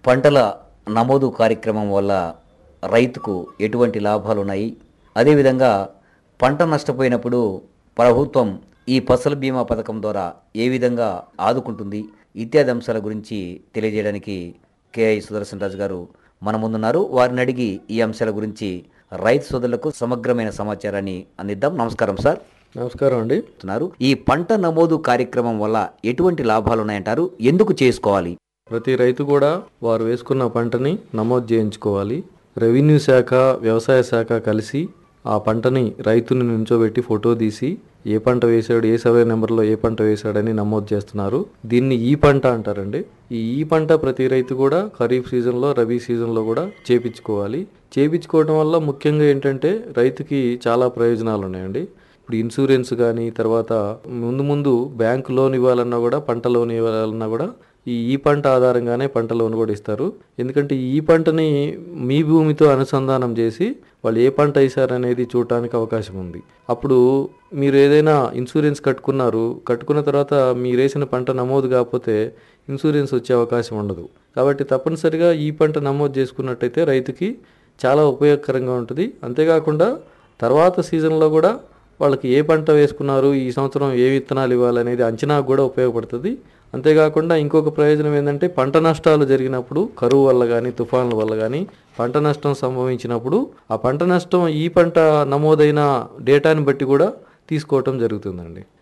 పంటల నమోదు కార్యక్రమం వల్ల రైతుకు ఎటువంటి లాభాలు ఉన్నాయి అదేవిధంగా పంట నష్టపోయినప్పుడు ప్రభుత్వం ఈ ఫసల్ బీమా పథకం ద్వారా ఏ విధంగా ఆదుకుంటుంది ఇత్యాది అంశాల గురించి తెలియజేయడానికి కేఐ సుదర్శన్ రాజు గారు మన ముందున్నారు వారిని అడిగి ఈ అంశాల గురించి రైతు సోదరులకు సమగ్రమైన సమాచారాన్ని అందిద్దాం నమస్కారం సార్ నమస్కారం అండి చెప్తున్నారు ఈ పంట నమోదు కార్యక్రమం వల్ల ఎటువంటి లాభాలు ఉన్నాయంటారు ఎందుకు చేసుకోవాలి ప్రతి రైతు కూడా వారు వేసుకున్న పంటని నమోదు చేయించుకోవాలి రెవెన్యూ శాఖ వ్యవసాయ శాఖ కలిసి ఆ పంటని రైతుని నుంచోబెట్టి ఫోటో తీసి ఏ పంట వేశాడు ఏ సర్వే నెంబర్లో ఏ పంట వేశాడని నమోదు చేస్తున్నారు దీన్ని ఈ పంట అంటారండి ఈ ఈ పంట ప్రతి రైతు కూడా ఖరీఫ్ సీజన్లో రబీ సీజన్లో కూడా చేపించుకోవాలి చేపించుకోవడం వల్ల ముఖ్యంగా ఏంటంటే రైతుకి చాలా ప్రయోజనాలు ఉన్నాయండి ఇప్పుడు ఇన్సూరెన్స్ కానీ తర్వాత ముందు ముందు బ్యాంక్ లోన్ ఇవ్వాలన్నా కూడా పంట లోన్ ఇవ్వాలన్నా కూడా ఈ ఈ పంట ఆధారంగానే పంట లోన్ కూడా ఇస్తారు ఎందుకంటే ఈ పంటని మీ భూమితో అనుసంధానం చేసి వాళ్ళు ఏ పంట వేశారనేది చూడటానికి అవకాశం ఉంది అప్పుడు మీరు ఏదైనా ఇన్సూరెన్స్ కట్టుకున్నారు కట్టుకున్న తర్వాత మీరు వేసిన పంట నమోదు కాకపోతే ఇన్సూరెన్స్ వచ్చే అవకాశం ఉండదు కాబట్టి తప్పనిసరిగా ఈ పంట నమోదు చేసుకున్నట్టయితే రైతుకి చాలా ఉపయోగకరంగా ఉంటుంది అంతేకాకుండా తర్వాత సీజన్లో కూడా వాళ్ళకి ఏ పంట వేసుకున్నారు ఈ సంవత్సరం ఏ విత్తనాలు ఇవ్వాలనేది అంచనా కూడా ఉపయోగపడుతుంది అంతేకాకుండా ఇంకొక ప్రయోజనం ఏంటంటే పంట నష్టాలు జరిగినప్పుడు కరువు వల్ల కానీ తుఫాన్ల వల్ల కానీ పంట నష్టం సంభవించినప్పుడు ఆ పంట నష్టం ఈ పంట నమోదైన డేటాని బట్టి కూడా తీసుకోవటం జరుగుతుందండి